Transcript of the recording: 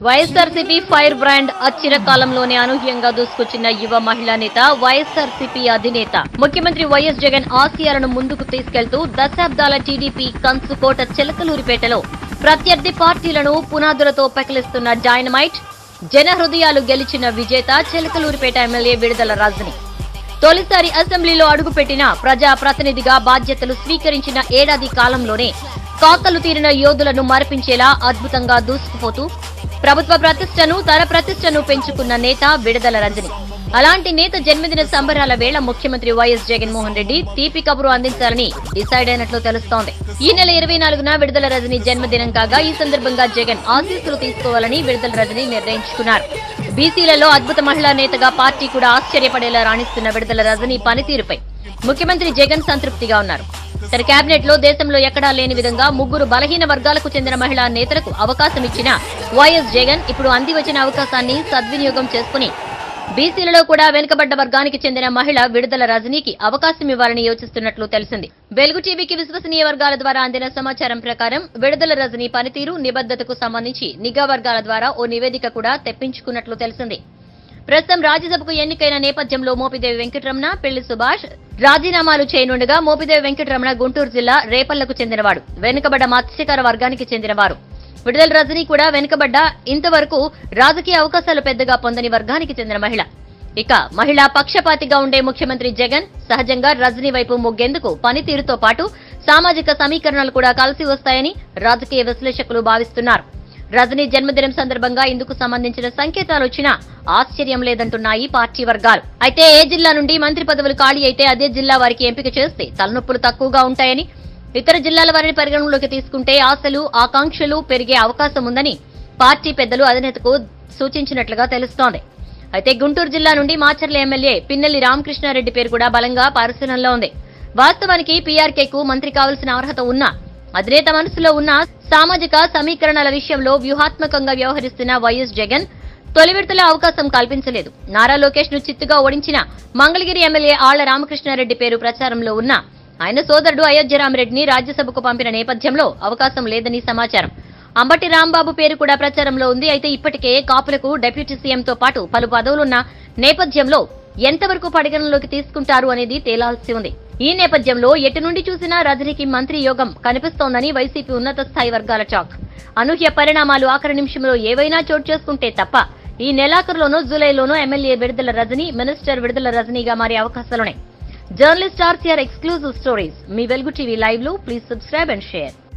YSRCP fire brand అచ్చిర కాలంలోనే అనూహ్యంగా దూసుకొచ్చిన యువ మహిళా నేత వైఎస్ఆర్సీపీ అధినేత ముఖ్యమంత్రి వైఎస్ జగన్ ఆశయాలను ముందుకు తీసుకెళ్తూ దశాబ్దాల టీడీపీ కంచుకోట చిలకలూరిపేటలో ప్రత్యర్థి పార్టీలను పునాదులతో పెకిలిస్తున్న డైనమైట్ జన హృదయాలు గెలిచిన విజేత చిలకలూరిపేట ఎమ్మెల్యే విడుదల రజని తొలిసారి అసెంబ్లీలో అడుగుపెట్టిన ప్రజా ప్రతినిధిగా బాధ్యతలు స్వీకరించిన ఏడాది కాలంలోనే కాకలు తీరిన యోధులను మరపించేలా అద్భుతంగా దూసుకుపోతూ ప్రభుత్వ ప్రతిష్టను తన ప్రతిష్టను పెంచుకున్న నేత విడుదల రంజని అలాంటి నేత జన్మదిన సంబరాల వేళ ముఖ్యమంత్రి వైఎస్ జగన్మోహన్ రెడ్డి తీపి కబురు అందించాలని డిసైడ్ అయినట్లు తెలుస్తోంది ఈ నెల ఇరవై నాలుగున విడుదల రజని జన్మదినం కాగా ఈ సందర్భంగా జగన్ ఆశీస్సులు తీసుకోవాలని విడుదల రజని నిర్ణయించుకున్నారు బీసీలలో అద్భుత మహిళా నేతగా పార్టీ కూడా ఆశ్చర్యపడేలా రాణిస్తున్న విడుదల రజని పనితీరుపై ముఖ్యమంత్రి జగన్ సంతృప్తిగా ఉన్నారు తన కేబినెట్ లో దేశంలో ఎక్కడా లేని విధంగా ముగ్గురు బలహీన వర్గాలకు చెందిన మహిళా నేతలకు అవకాశం ఇచ్చిన వైఎస్ జగన్ ఇప్పుడు అంది వచ్చిన అవకాశాన్ని సద్వినియోగం చేసుకుని బీసీలలో కూడా వెనుకబడ్డ వర్గానికి చెందిన మహిళ విడుదల రజనీకి అవకాశం ఇవ్వాలని యోచిస్తున్నట్లు తెలిసింది వెలుగు టీవీకి విశ్వసనీయ వర్గాల ద్వారా అందిన సమాచారం ప్రకారం విడుదల రజనీ పనితీరు నిబద్ధతకు సంబంధించి నిఘా వర్గాల ద్వారా ఓ నివేదిక కూడా తెప్పించుకున్నట్లు తెలిసింది ప్రస్తుతం రాజ్యసభకు ఎన్నికైన నేపథ్యంలో మోపిదేవి వెంకటరమణ పెళ్లి సుభాష్ రాజీనామాలు చేయనుండగా మోపిదేవి వెంకటరమణ గుంటూరు జిల్లా రేపల్లకు చెందినవాడు వెనుకబడ్డ మత్స్యకార వర్గానికి చెందినవారు విడుదల రజనీ కూడా వెనుకబడ్డ ఇంతవరకు రాజకీయ అవకాశాలు పెద్దగా పొందని వర్గానికి చెందిన మహిళ ఇక మహిళా పక్షపాతిగా ఉండే ముఖ్యమంత్రి జగన్ సహజంగా రజనీ వైపు మొగ్గేందుకు పనితీరుతో పాటు సామాజిక సమీకరణలు కూడా కలిసి వస్తాయని రాజకీయ విశ్లేషకులు భావిస్తున్నారు రజనీ జన్మదినం సందర్భంగా ఇందుకు సంబంధించిన సంకేతాలు వచ్చినా ఆశ్చర్యం లేదంటున్నాయి పార్టీ వర్గాలు అయితే ఏ జిల్లా నుండి మంత్రి పదవులు ఖాళీ అయితే అదే జిల్లా వారికి ఎంపిక చేస్తే తలనొప్పులు తక్కువగా ఉంటాయని ఇతర జిల్లాల వారిని పరిగణనలోకి తీసుకుంటే ఆశలు ఆకాంక్షలు పెరిగే అవకాశం ఉందని పార్టీ పెద్దలు అధినేతకు సూచించినట్లుగా తెలుస్తోంది అయితే గుంటూరు జిల్లా నుండి మాచర్ల ఎమ్మెల్యే పిన్నెల్లి రామకృష్ణారెడ్డి పేరు కూడా బలంగా పరిశీలనలో ఉంది వాస్తవానికి పీఆర్కేకు మంత్రి కావాల్సిన అర్హత ఉన్నా అధినేత మనసులో ఉన్న సామాజిక సమీకరణల విషయంలో వ్యూహాత్మకంగా వ్యవహరిస్తున్న వైఎస్ జగన్ తొలి విడతలో అవకాశం కల్పించలేదు నారా లోకేష్ ను చిత్తుగా ఓడించిన మంగళగిరి ఎమ్మెల్యే ఆళ్ల రామకృష్ణారెడ్డి పేరు ప్రచారంలో ఉన్న ఆయన సోదరుడు అయోధ్య రామరెడ్డిని రాజ్యసభకు పంపిన నేపథ్యంలో అవకాశం లేదని సమాచారం అంబటి రాంబాబు పేరు కూడా ప్రచారంలో ఉంది అయితే ఇప్పటికే కాపులకు డిప్యూటీ సీఎంతో పాటు పలు పదవులున్న నేపథ్యంలో ఎంతవరకు పరిగణనలోకి తీసుకుంటారు అనేది తేలాల్సి ఉంది ఈ నేపథ్యంలో ఎటు నుండి చూసినా రజనీకి మంత్రి యోగం కనిపిస్తోందని వైసీపీ ఉన్నత స్థాయి వర్గాల టాక్ అనూహ్య పరిణామాలు ఆఖరి నిమిషంలో ఏవైనా చోటు చేసుకుంటే తప్ప ఈ నెలాఖరులోనో జూలైలోనో ఎమ్మెల్యే విడుదల రజనీ మినిస్టర్ విడుదల రజనీగా మారే అవకాశాలున్నాయి journalist RCR exclusive stories Mee Velugu TV live లో ప్లీజ్ సబ్స్క్రైబ్ అండ్ షేర్